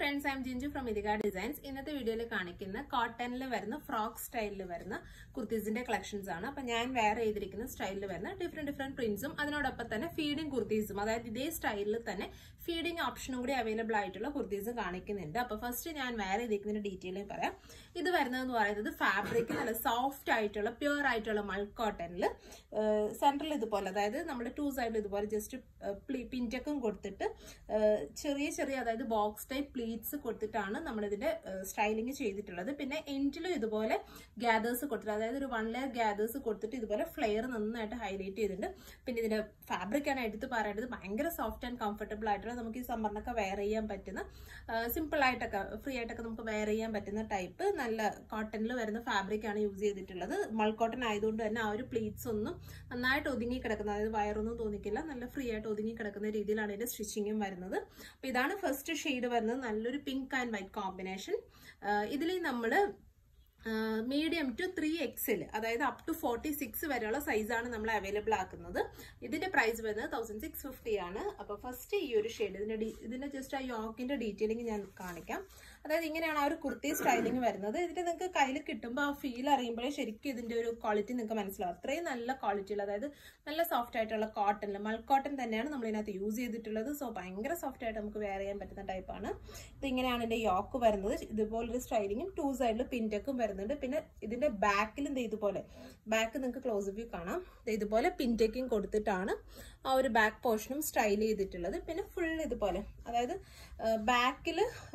friends I am Jinju from Ithika designs ഇന്നത്തെ വീഡിയോയിൽ കാണിക്കുന്ന കോട്ടണിൽ വരുന്ന ഫ്രോക്ക് സ്റ്റൈലിൽ വരുന്ന കുർത്തീസിന്റെ കളക്ഷൻസ് ആണ് അപ്പൊ ഞാൻ വേറെ ചെയ്തിരിക്കുന്ന സ്റ്റൈലിൽ വരുന്ന ഡിഫറെന്റ് ഡിഫറെന്റ് പ്രിന്റ്സും അതിനോടൊപ്പം തന്നെ ഫീഡിംഗ് കുർത്തീസും അതായത് ഇതേ സ്റ്റൈലിൽ തന്നെ ഫീഡിംഗ് ഓപ്ഷനും കൂടി അവൈലബിൾ ആയിട്ടുള്ള കുർത്തീസ് കാണിക്കുന്നുണ്ട് അപ്പൊ ഫസ്റ്റ് ഞാൻ വേറെ ചെയ്തിരിക്കുന്ന ഡീറ്റെയിലും പറയാം ഇത് വരുന്നതെന്ന് പറയുന്നത് ഫാബ്രിക് നല്ല സോഫ്റ്റ് ആയിട്ടുള്ള പ്യുവർ ആയിട്ടുള്ള മൾ കോട്ടണിൽ സെൻട്രൽ ഇതുപോലെ അതായത് നമ്മുടെ ടു സൈഡിൽ ഇതുപോലെ ജസ്റ്റ് പിൻറ്റക്കും കൊടുത്തിട്ട് ഏഹ് ചെറിയ ചെറിയ അതായത് ബോക്സ് ടൈപ്പ് പ്ലീറ്റ്സ് കൊടുത്തിട്ടാണ് നമ്മളിതിന്റെ സ്റ്റൈലിംഗ് ചെയ്തിട്ടുള്ളത് പിന്നെ എൻഡിലും ഇതുപോലെ ഗ്യാദേഴ്സ് കൊടുത്തിട്ട് അതായത് ഒരു വൺ ലെയർ ഗ്യാദേഴ്സ് കൊടുത്തിട്ട് ഇതുപോലെ ഫ്ലെയർ നന്നായിട്ട് ഹൈലൈറ്റ് ചെയ്തിട്ടുണ്ട് പിന്നെ ഇതിന്റെ ഫാബ്രിക് ആണ് എടുത്ത് പറയേണ്ടത് ഭയങ്കര സോഫ്റ്റ് ആൻഡ് കംഫർട്ടബിൾ ആയിട്ടുള്ള നമുക്ക് ഈ സമ്മറിനൊക്കെ വെയർ ചെയ്യാൻ പറ്റുന്ന സിമ്പിൾ ആയിട്ടൊക്കെ ഫ്രീ ആയിട്ടൊക്കെ നമുക്ക് വെയർ ചെയ്യാൻ പറ്റുന്ന ടൈപ്പ് നല്ല കോട്ടണിൽ വരുന്ന ഫാബ്രിക് ആണ് യൂസ് ചെയ്തിട്ടുള്ളത് മൾ കോട്ടൺ ആയതുകൊണ്ട് തന്നെ ആ ഒരു പ്ലീറ്റ്സ് ഒന്നും നന്നായിട്ട് ഒതുങ്ങി കിടക്കുന്നത് അതായത് വയറൊന്നും തോന്നിക്കില്ല നല്ല ഫ്രീ ആയിട്ട് ഒതുങ്ങി കിടക്കുന്ന രീതിയിലാണ് ഇതിന്റെ സ്റ്റിച്ചിങ്ങും വരുന്നത് അപ്പൊ ഇതാണ് ഫസ്റ്റ് ഷെയ്ഡ് വരുന്നത് നല്ലൊരു പിങ്ക് ആൻഡ് വൈറ്റ് കോമ്പിനേഷൻ ഇതിൽ നമ്മൾ മീഡിയം ടു ത്രീ എക്സിൽ അതായത് അപ് ടു ഫോർട്ടി സിക്സ് വരെയുള്ള സൈസാണ് നമ്മൾ അവൈലബിൾ ആക്കുന്നത് ഇതിന്റെ പ്രൈസ് വരുന്നത് തൗസൻഡ് സിക്സ് ഫിഫ്റ്റി ആണ് അപ്പൊ ഫസ്റ്റ് ഈ ഒരു ഷെയ്ഡ് ഇതിന്റെ ഡി- ഇതിന്റെ ജസ്റ്റ് ആ യോക്കിന്റെ ഡീറ്റെയിലിംഗ് ഞാൻ കാണിക്കാം അതായത് ഇങ്ങനെയാണ് ആ ഒരു കുർത്തി സ്റ്റൈലിംഗ് വരുന്നത് ഇതിന്റെ നിങ്ങൾക്ക് കയ്യിൽ കിട്ടുമ്പോൾ ആ ഫീൽ അറിയുമ്പോഴേ ശരിക്കും ഇതിന്റെ ഒരു ക്വാളിറ്റി നിങ്ങൾക്ക് മനസ്സിലാവും അത്രയും നല്ല ക്വാളിറ്റിയിൽ അതായത് നല്ല സോഫ്റ്റ് ആയിട്ടുള്ള കോട്ടണിൽ മൾ കോട്ടൺ തന്നെയാണ് നമ്മൾ ഇതിനകത്ത് യൂസ് ചെയ്തിട്ടുള്ളത് സോ ഭയങ്കര സോഫ്റ്റ് ആയിട്ട് നമുക്ക് വെയർ ചെയ്യാൻ പറ്റുന്ന ടൈപ്പാണ് ഇത് ഇങ്ങനെയാണ് ഇതിന്റെ യോക്ക് വരുന്നത് ഇതുപോലൊരു സ്റ്റൈലിങ്ങും ടു സൈഡിൽ പിൻറ്റക്കും വരുന്നുണ്ട് പിന്നെ ഇതിന്റെ ബാക്കിൽ ഇത് ഇതുപോലെ ബാക്ക് നിങ്ങൾക്ക് ക്ലോസ് വ്യൂ കാണാം ദേ ഇതുപോലെ പിൻറ്റക്കും കൊടുത്തിട്ടാണ് ആ ഒരു ബാക്ക് പോർഷനും സ്റ്റൈൽ ചെയ്തിട്ടുള്ളത് പിന്നെ ഫുൾ ഇതുപോലെ അതായത് ബാക്കിൽ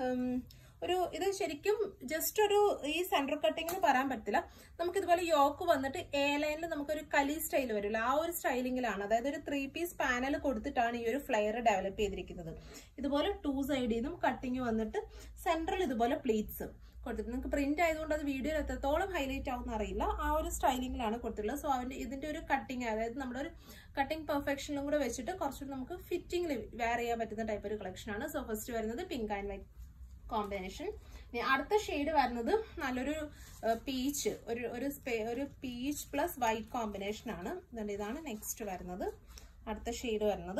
ഒരു ഇത് ശരിക്കും ജസ്റ്റ് ഒരു ഈ സെന്റർ കട്ടിംഗ് എന്ന് പറയാൻ പറ്റില്ല നമുക്ക് ഇതുപോലെ യോക്ക് വന്നിട്ട് എ ലൈനിൽ നമുക്കൊരു കലി സ്റ്റൈൽ വരില്ല ആ ഒരു സ്റ്റൈലിംഗിലാണ് അതായത് ഒരു ത്രീ പീസ് പാനൽ കൊടുത്തിട്ടാണ് ഈ ഒരു ഫ്ലെയർ ഡെവലപ്പ് ചെയ്തിരിക്കുന്നത് ഇതുപോലെ ടു സൈഡിൽ നിന്നും കട്ടിങ് വന്നിട്ട് സെൻട്രൽ ഇതുപോലെ പ്ലീറ്റ്സ് കൊടുത്തിട്ട് നിങ്ങൾക്ക് പ്രിന്റ് ആയതുകൊണ്ട് അത് വീഡിയോയിൽ എത്രത്തോളം ഹൈലൈറ്റ് ആവുന്ന അറിയില്ല ആ ഒരു സ്റ്റൈലിംഗിലാണ് കൊടുത്തിട്ടുള്ളത് സോ അവന്റെ ഇതിന്റെ ഒരു കട്ടിങ് അതായത് നമ്മുടെ ഒരു കട്ടിങ് പെർഫെക്ഷനിലും കൂടെ വെച്ചിട്ട് കുറച്ചുകൂടി നമുക്ക് ഫിറ്റിംഗിൽ വെയർ ചെയ്യാൻ പറ്റുന്ന ടൈപ്പ് ഒരു കളക്ഷൻ ആണ് സോ ഫസ്റ്റ് വരുന്നത് പിങ്ക് ആൻഡ് വൈറ്റ് കോമ്പിനേഷൻ ഇനി അടുത്ത ഷെയ്ഡ് വരുന്നത് നല്ലൊരു പീച്ച് ഒരു ഒരു സ്പേ ഒരു പീച്ച് പ്ലസ് വൈറ്റ് കോമ്പിനേഷൻ ആണ് ഇതുണ്ട് ഇതാണ് നെക്സ്റ്റ് വരുന്നത് അടുത്ത ഷെയ്ഡ് വരുന്നത്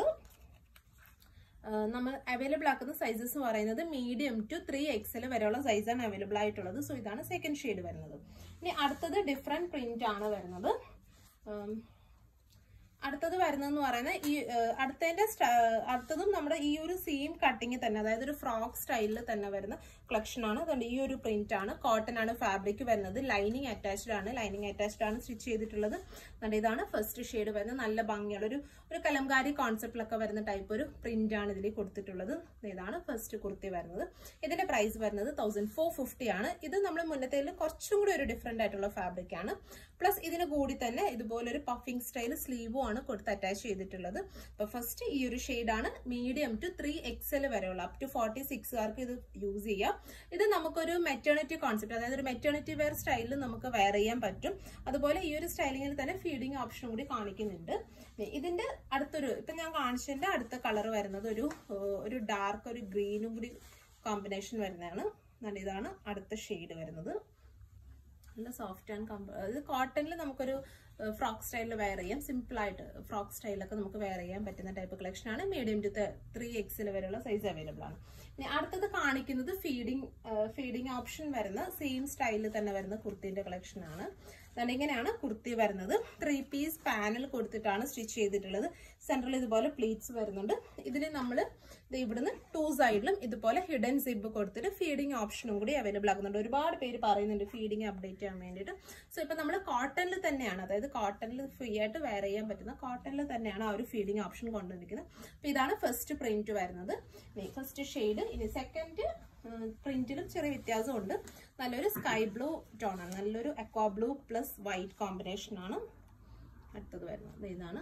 ആഹ് നമ്മൾ അവൈലബിൾ ആക്കുന്ന സൈസസ് പറയുന്നത് മീഡിയം ടു ത്രീ എക്സൽ വരെയുള്ള സൈസാണ് അവൈലബിൾ ആയിട്ടുള്ളത് സോ ഇതാണ് സെക്കൻഡ് ഷെയ്ഡ് വരുന്നത് ഇനി അടുത്തത് ഡിഫറെന്റ് പ്രിന്റ് ആണ് വരുന്നത് ആം, അടുത്തത് വരുന്നതെന്ന് പറയുന്നത് ഈ ഏഹ്, അടുത്തതിന്റെ സ്റ്റ- അടുത്തതും നമ്മുടെ ഈ ഒരു സെയിം കട്ടിങ് തന്നെ അതായത് ഒരു ഫ്രോക്ക് സ്റ്റൈലിൽ തന്നെ വരുന്ന കളക്ഷൻ ആണ് അതുകൊണ്ട് ഈ ഒരു പ്രിന്റ് ആണ് കോട്ടൺ ആണ് ഫാബ്രിക് വരുന്നത് ലൈനിങ് അറ്റാച്ച്ഡ് ആണ് ലൈനിങ് അറ്റാച്ച്ഡ് ആണ് സ്റ്റിച്ച് ചെയ്തിട്ടുള്ളത് അതുകൊണ്ട് ഇതാണ് ഫസ്റ്റ് ഷെയ്ഡ് വരുന്നത് നല്ല ഭംഗിയുള്ള ഒരു ഒരു കലംകാരി കോൺസെപ്റ്റിലൊക്കെ വരുന്ന ടൈപ്പ് ഒരു പ്രിന്റ് ആണ് ഇതിൽ കൊടുത്തിട്ടുള്ളത് ഇതാണ് ഫസ്റ്റ് കുർത്തി വരുന്നത് ഇതിന്റെ പ്രൈസ് വരുന്നത് തൗസൻഡ് ഫോർ ഫിഫ്റ്റി ആണ് ഇത് നമ്മൾ മുന്നത്തേതിൽ കുറച്ചും കൂടി ഒരു ഡിഫറെന്റ് ആയിട്ടുള്ള ഫാബ്രിക് ആണ് പ്ലസ് ഇതിന് കൂടി തന്നെ ഇതുപോലെ ഒരു പഫിംഗ് സ്റ്റൈൽ സ്ലീവും ആണ് കൊടുത്ത് അറ്റാച്ച് ചെയ്തിട്ടുള്ളത് അപ്പൊ ഫസ്റ്റ് ഈ ഒരു ആണ് മീഡിയം ടു ത്രീ എക്സൽ വരെയുള്ള അപ് ടു ഫോർട്ടി സിക്സുകാർക്ക് ഇത് യൂസ് ചെയ്യാം ഇത് നമുക്കൊരു മെറ്റേണിറ്റി കോൺസെപ്റ്റ് അതായത് ഒരു മെറ്റേണിറ്റി വെയർ സ്റ്റൈലിൽ നമുക്ക് വെയർ ചെയ്യാൻ പറ്റും അതുപോലെ ഈ ഒരു സ്റ്റൈലിങ്ങിൽ തന്നെ ഫീഡിങ് ഓപ്ഷൻ കൂടി കാണിക്കുന്നുണ്ട് ഇതിന്റെ അടുത്തൊരു ഇപ്പൊ ഞാൻ കാണിച്ചതിന്റെ അടുത്ത കളർ വരുന്നത് ഒരു ഏഹ്, ഒരു ഡാർക്ക് ഒരു ഗ്രീനും കൂടി കോമ്പിനേഷൻ വരുന്നതാണ് എന്നിട്ട് ഇതാണ് അടുത്ത ഷെയ്ഡ് വരുന്നത് നല്ല സോഫ്റ്റ് ആൻഡ് കംഫ ഇത് കോട്ടണിൽ നമുക്കൊരു ഫ്രോക്ക് സ്റ്റൈലിൽ വെയർ ചെയ്യാം സിമ്പിൾ ആയിട്ട് ഫ്രോക്ക് സ്റ്റൈലൊക്കെ നമുക്ക് വെയർ ചെയ്യാൻ പറ്റുന്ന ടൈപ്പ് കളക്ഷൻ ആണ് മീഡിയം ടു ത്രീ എക്സിൽ വരെയുള്ള സൈസ് അവൈലബിൾ ആണ് ഇനി അടുത്തത് കാണിക്കുന്നത് ഫീഡിങ് ഫീഡിങ് ഓപ്ഷൻ വരുന്ന സെയിം സ്റ്റൈലിൽ തന്നെ വരുന്ന കുർത്തിന്റെ കളക്ഷൻ ആണ് അതുകൊണ്ട് ഇങ്ങനെയാണ് കുർത്തി വരുന്നത് ത്രീ പീസ് പാനൽ കൊടുത്തിട്ടാണ് സ്റ്റിച്ച് ചെയ്തിട്ടുള്ളത് സെൻട്രൽ ഇതുപോലെ പ്ലീറ്റ്സ് വരുന്നുണ്ട് ഇതിൽ നമ്മൾ ഇവിടുന്ന് ടു സൈഡിലും ഇതുപോലെ ഹിഡൻ സിബ് കൊടുത്തിട്ട് ഫീഡിങ് ഓപ്ഷനും കൂടി അവൈലബിൾ ആക്കുന്നുണ്ട് ഒരുപാട് പേര് പറയുന്നുണ്ട് ഫീഡിങ് അപ്ഡേറ്റ് ചെയ്യാൻ വേണ്ടിയിട്ട് സോ ഇപ്പൊ നമ്മൾ കോട്ടണിൽ തന്നെയാണ് അതായത് കോട്ടണിൽ ഫ്രീ ആയിട്ട് വെയർ ചെയ്യാൻ പറ്റുന്ന കോട്ടണിൽ തന്നെയാണ് ആ ഒരു ഫീഡിങ് ഓപ്ഷൻ കൊണ്ടുവന്നിരിക്കുന്നത് അപ്പൊ ഇതാണ് ഫസ്റ്റ് പ്രിന്റ് വരുന്നത് ഫസ്റ്റ് ഷെയ്ഡ് ഇനി സെക്കൻഡ് പ്രിന്റിലും ചെറിയ വ്യത്യാസമുണ്ട് നല്ലൊരു സ്കൈ ബ്ലൂ ടോൺ ആണ് നല്ലൊരു aqua blue plus white combination ആണ് അടുത്തത് വരുന്നത് ഇതാണ്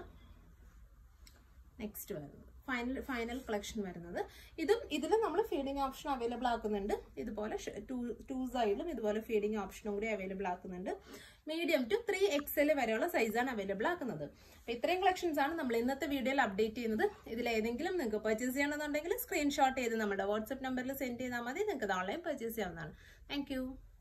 നെക്സ്റ്റ് വരുന്നത് ഫൈനൽ ഫൈനൽ കളക്ഷൻ വരുന്നത് ഇതും ഇതിൽ നമ്മൾ ഫീഡിംഗ് ഓപ്ഷൻ അവൈലബിൾ ആക്കുന്നുണ്ട് ഇതുപോലെ ടു ടു സൈഡിലും ഇതുപോലെ ഫീഡിംഗ് ഓപ്ഷനും കൂടി അവൈലബിൾ ആക്കുന്നുണ്ട് മീഡിയം ടു ത്രീ എക്സൽ വരെയുള്ള സൈസാണ് അവൈലബിൾ ആക്കുന്നത് അപ്പൊ ഇത്രയും കളക്ഷൻസ് ആണ് നമ്മൾ ഇന്നത്തെ വീഡിയോയിൽ അപ്ഡേറ്റ് ചെയ്യുന്നത് ഇതിൽ ഏതെങ്കിലും നിങ്ങൾക്ക് പർച്ചേസ് ചെയ്യണമെന്നുണ്ടെങ്കിൽ സ്ക്രീൻഷോട്ട് ചെയ്ത് നമ്മുടെ വാട്സ്ആപ്പ് നമ്പറിൽ സെൻഡ് ചെയ്താൽ മതി നിങ്ങൾക്ക് ഇത് ഓൺലൈൻ പർച്ചേസ് ചെയ്യാവുന്നതാണ് താങ്ക്